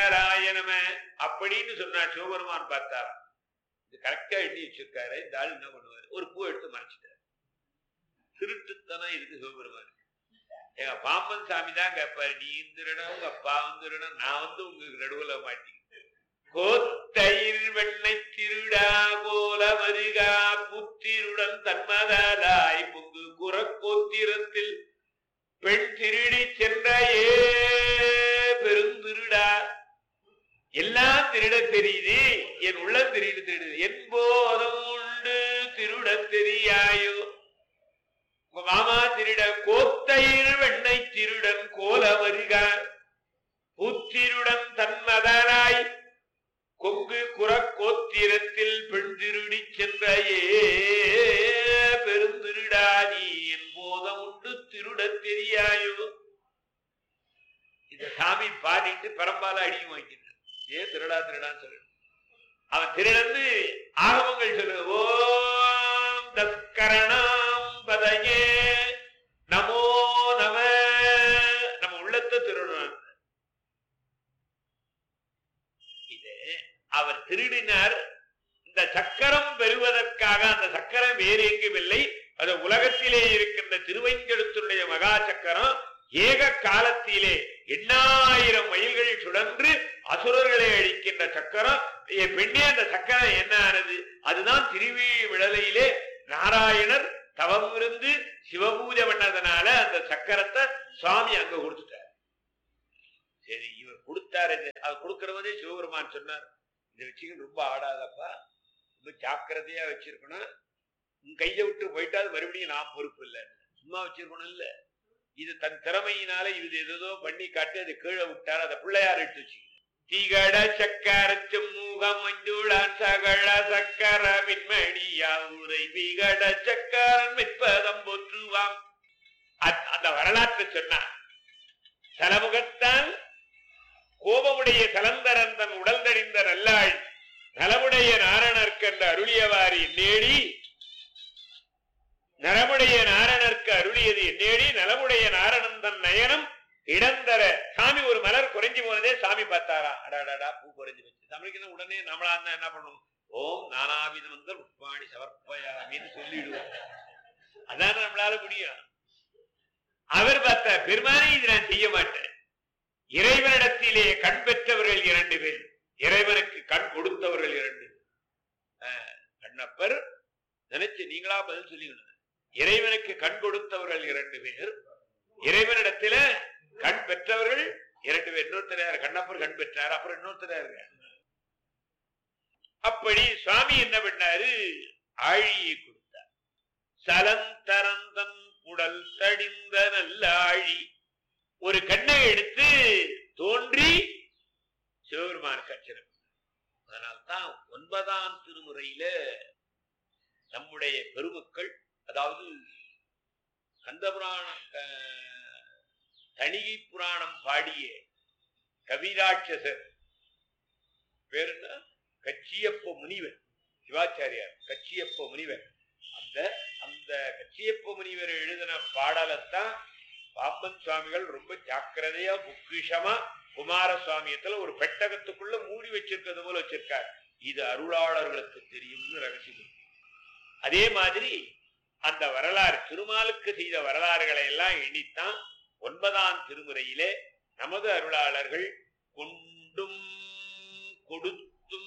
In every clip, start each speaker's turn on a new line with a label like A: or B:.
A: சங்கராய நம அப்படின்னு சொன்னார் சிவபெருமான் பார்த்தார் இது கரெக்டா எண்ணி வச்சிருக்காரு இந்த ஆள் என்ன பண்ணுவாரு ஒரு பூ எடுத்து மறைச்சிட்டாரு திருட்டுத்தனம் இருக்கு சிவபெருமான் எங்க பாம்பன் சாமி தான் கேட்பாரு நீ இருந்துடணும் உங்க அப்பா வந்துடணும் நான் வந்து உங்களுக்கு நடுவுல மாட்டி கோத்தயிர் வெண்ணை திருடா கோல வருகா புத்திருடன் தன்மதாலாய் பொங்கு குறக்கோத்திரத்தில் பெண் திருடி சென்ற ஏ பெருந்திருடா எல்லாம் திருட தெரியுது என் உள்ளம் திருடு திருடுது என் போதும் உண்டு திருட தெரியாயோ உங்க மாமா திருட கோத்தயிர் வெண்ணை திருடன் கோல வருகார் புத்திருடன் தன்மதனாய் கொங்கு குறக்கோத்திரத்தில் பெண் திருடி சென்ற ஏ பெருந்திருடா நீ என் போதம் உண்டு திருட தெரியாயோ இந்த சாமி பாடிட்டு பரம்பால அடியும் வாங்கிட்டு ஏன் திருடா திருடான்னு சொல்லு அவன் திருடன்னு ஆகமங்கள் சொல்லு ஓம் தஸ்கரணாம் பதையே நமோ நம நம்ம உள்ளத்தை திருடணும் இது அவர் திருடினார் இந்த சக்கரம் பெறுவதற்காக அந்த சக்கரம் வேறு எங்கும் இல்லை அது உலகத்திலே இருக்கின்ற திருவைஞ்செழுத்துடைய மகா சக்கரம் ஏக காலத்திலே எண்ணாயிரம் மைல்கள் சுழன்று அசுரர்களை அழிக்கின்ற சக்கரம் என் பெண்ணே அந்த சக்கரம் என்ன ஆனது அதுதான் திருவி விடலையிலே நாராயணர் தவம் இருந்து சிவபூஜை பண்ணதுனால அந்த சக்கரத்தை சுவாமி அங்க கொடுத்துட்டார் சரி இவர் கொடுத்தாரு இது. அது கொடுக்கறவதே சிவபெருமான் சொன்னார் இதை வச்சுக்கிட்டு ரொம்ப ஆடாதப்பா ரொம்ப ஜாக்கிரதையா வச்சிருக்கணும் உன் கையை விட்டு போயிட்டா அது மறுபடியும் நான் பொறுப்பு இல்லை சும்மா வச்சிருக்கணும் இல்ல இது தன் திறமையினால இது ஏதோ பண்ணி காட்டி அது கீழே விட்டார் அதை பிள்ளையார் எடுத்து வச்சு திகட சக்கர செம்மூகம் மஞ்சுளான் சகல சக்கர மின்மணியா உரை விகட சக்கரன் மிற்பதம் போற்றுவாம் அத்- அந்த வரலாற்றை சொன்னார் தலமுகத்தான் கோபமுடைய கலந்தரன் தன் உடல் தணிந்த நல்லாள் நலமுடைய நாரணர்க்கென்ற அருளியவாரி நேடி நலமுடைய நாரணர்க்கு அருளியது நேடி நலமுடைய நாரணன் தன் நயனம் இடந்தர சாமி ஒரு மலர் குறைஞ்சு போனதே சாமி பார்த்தாரா அடாடாடா பூ குறைஞ்சு வச்சு தமிழுக்கு உடனே நம்மளா இருந்தா என்ன பண்ணும் ஓம் நானாவித வந்து புஷ்பாணி சமர்ப்பயாமின்னு சொல்லிடுவோம் அதான் நம்மளால முடியும் அவர் பார்த்த பெருமானே இது நான் செய்ய மாட்டேன் இறைவனிடத்திலே கண் பெற்றவர்கள் இரண்டு பேர் இறைவனுக்கு கண் கொடுத்தவர்கள் இரண்டு பேர். ஆஹ், கண்ணப்பர் நினைச்சு நீங்களா பதில் சொல்லிக்கணும் இறைவனுக்கு கண் கொடுத்தவர்கள் இரண்டு பேர் இறைவனிடத்தில கண் பெற்றவர்கள் இரண்டு பேர் இன்னொருத்தர் யார் கண்ணப்பர் கண் பெற்றார் அப்புறம் இன்னொருத்தர் யாரு அப்படி சுவாமி என்ன பண்ணாரு ஆழியை கொடுத்தார் சலந்தரந்தன் உடல் தடிந்த நல்ல ஆழி ஒரு கண்ணை எடுத்து தோன்றி சிவபெருமானுக்கு அர்ச்சனை பண்ணார். அதனால்தான் ஒன்பதாம் திருமுறையில நம்முடைய பெருமக்கள் அதாவது கந்தபுராண அஹ், தணிகை புராணம் பாடிய கவிராட்சசர் பேர் என்ன கச்சியப்ப முனிவர் சிவாச்சாரியார் கச்சியப்ப முனிவர் அந்த அந்த கச்சியப்ப முனிவர் எழுதின பாடலைத்தான் பாம்பன் சுவாமிகள் ரொம்ப ஜாக்கிரதையா பொக்கிஷமா குமாரசுவாமியத்துல ஒரு பெட்டகத்துக்குள்ள மூடி வச்சிருக்கிறது போல வச்சிருக்கார் இது அருளாளர்களுக்கு தெரியும்னு ரகசியம் அதே மாதிரி அந்த வரலாறு திருமாலுக்கு செய்த வரலாறுகளை எல்லாம் எண்ணித்தான் ஒன்பதாம் திருமுறையிலே நமது அருளாளர்கள் கொண்டும் கொடுத்தும்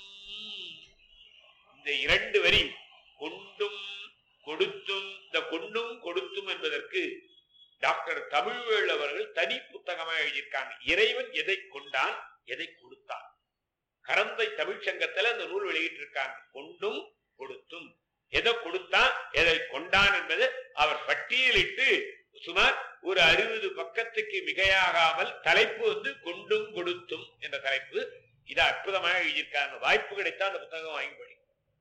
A: இந்த இரண்டு வரி கொண்டும் கொடுத்தும் இந்த கொண்டும் கொடுத்தும் என்பதற்கு டாக்டர் தமிழ்வேள் அவர்கள் தனி புத்தகமாக எழுதியிருக்காங்க இறைவன் எதை கொண்டான் எதை கொடுத்தான் கரந்தை தமிழ்ச் சங்கத்துல அந்த நூல் வெளியிட்டிருக்காங்க கொண்டும் கொடுத்தும் எதை கொடுத்தான் எதை கொண்டான் என்பது அவர் பட்டியலிட்டு சுமார் ஒரு அறுபது பக்கத்துக்கு மிகையாகாமல் தலைப்பு வந்து கொண்டும் கொடுத்தும் என்ற தலைப்பு இதை அற்புதமாக எழுதியிருக்காங்க வாய்ப்பு கிடைத்தா அந்த புத்தகம் வாங்கி படி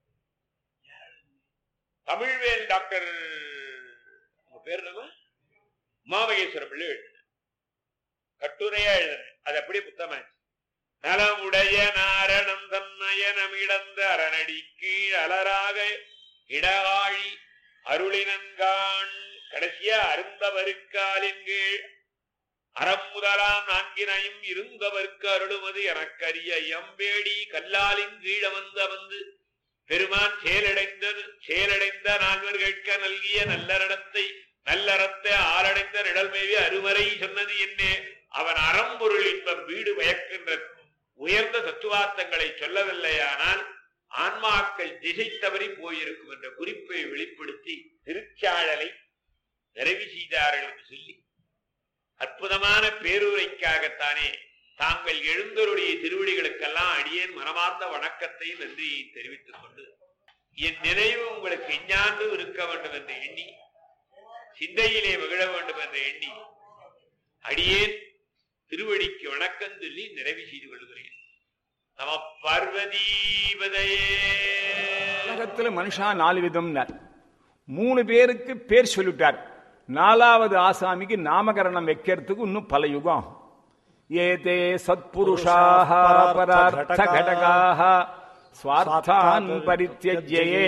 A: தமிழ்வேல் டாக்டர் உங்க பேர் நம்ம உமாமகேஸ்வர பிள்ளை எழுதின கட்டுரையா எழுதின அது அப்படியே புத்தகமாச்சு நலமுடைய நாரணம் தன்னயனம் இடந்த அரணடி கீழ் அலராக இடவாழி அருளினன்கான் கடைசியா அருந்தவருக்காலின் கீழ் அறம் முதலாம் நான்கினையும் இருந்தவர்க்கு அருளுமது எனக்கரிய எம்பேடி கல்லாலின் கீழ வந்து வந்து பெருமான் செயலடைந்த செயலடைந்த நால்வர் கேட்க நல்கிய நல்லறத்தை நல்லறத்தை ஆளடைந்த நிழல்மேவி அருமறை சொன்னது என்னே அவன் அறம்பொருள் இன்பம் வீடு மயக்கின்ற உயர்ந்த தத்துவார்த்தங்களை சொல்லவில்லையானால் ஆன்மாக்கள் திசை தவறி போயிருக்கும் என்ற குறிப்பை வெளிப்படுத்தி திருச்சாழலை நிறைவு செய்தார்கள் என்று சொல்லி அற்புதமான பேருரைக்காகத்தானே தாங்கள் எழுந்தருடைய திருவடிகளுக்கெல்லாம் அடியேன் மனமார்ந்த வணக்கத்தையும் நன்றியை தெரிவித்துக் கொண்டு என் நினைவு உங்களுக்கு எஞ்ஞாண்டு இருக்க வேண்டும் என்று எண்ணி சிந்தையிலே மகிழ வேண்டும் என்று எண்ணி அடியேன் திருவடிக்கு வணக்கம் சொல்லி நிறைவு செய்து கொள்கிறேன் நம பார்வதீபதையே
B: உலகத்துல மனுஷா நாலு விதம்னார் மூணு பேருக்கு பேர் சொல்லிட்டார் நாலாவது ஆசாமிக்கு நாமகரணம் வைக்கிறதுக்கு இன்னும் பல யுகம் ஆகும். ஏதே சத்புருஷாக பரார்த்த கடகாக ஸ்வார்த்தான் பரித்தியஜ்யே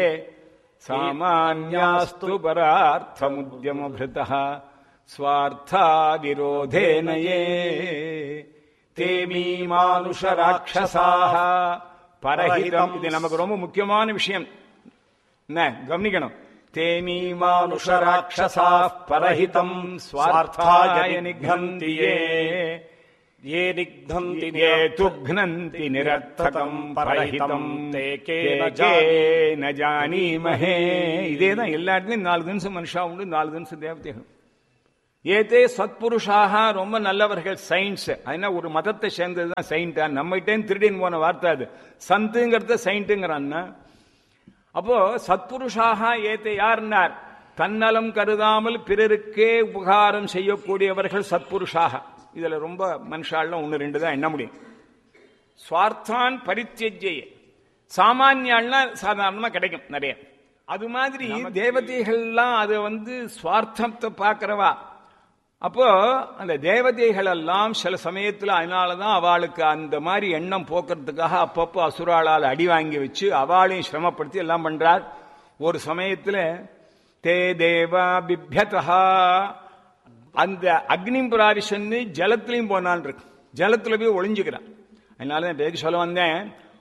B: சாமான்யாஸ்து பரார்த்தமுத்யமபிருதः ஸ்வார்த்தா விரோதேனயே தே மீமானுஷ ராட்சசாக பரஹிதம் இது நமக்கு ரொம்ப முக்கியமான விஷயம் என்ன கவனிக்கணும் தேமீ மானுஷ ராட்சசா பரஹிதம் ஸ்வார்த்தாய நிகந்தி ஏ
C: ये निघ्नन्ति
B: ஏ துக்னந்தி நிரர்த்தகம் பரஹிதம்
C: தே
B: கே
C: கே
B: ந ஜானீமஹே இதே தான் எல்லா இடத்துலயும் நாலு தினசம் மனுஷா உண்டு நாலு தினசம் தேவதைகள் ஏதே சத்புருஷாக ரொம்ப நல்லவர்கள் சயின்ஸ் அதனா ஒரு மதத்தை சேர்ந்தது தான் சயின்டா நம்மகிட்டே திருடின்னு போன வார்த்தை அது சந்துங்கிறத சயின்ட்டுங்கிறான்னா அப்போ சத்புருஷாக ஏத்தை யார்னார் தன்னலம் கருதாமல் பிறருக்கே உபகாரம் செய்யக்கூடியவர்கள் சத்புருஷாக இதுல ரொம்ப மனுஷாலாம் ஒன்று ரெண்டு தான் எண்ண முடியும் சுவார்த்தான் பரித்தியஜ்ய சாமானியாள்னா சாதாரணமா கிடைக்கும் நிறைய அது மாதிரி தேவதைகள்லாம் அது வந்து சுவார்த்தத்தை பார்க்கறவா அப்போ அந்த தேவதைகள் எல்லாம் சில சமயத்துல அதனாலதான் அவளுக்கு அந்த மாதிரி எண்ணம் போக்குறதுக்காக அப்பப்போ அசுராளால் அடி வாங்கி வச்சு அவளையும் சிரமப்படுத்தி எல்லாம் பண்றார் ஒரு சமயத்துல தே தேவா பிப்யதா அந்த அக்னி பிராரிஷன்னு ஜலத்திலையும் போனான் இருக்கு ஜலத்துல போய் ஒளிஞ்சுக்கிறான் அதனால நான் பேருக்கு சொல்ல வந்தேன்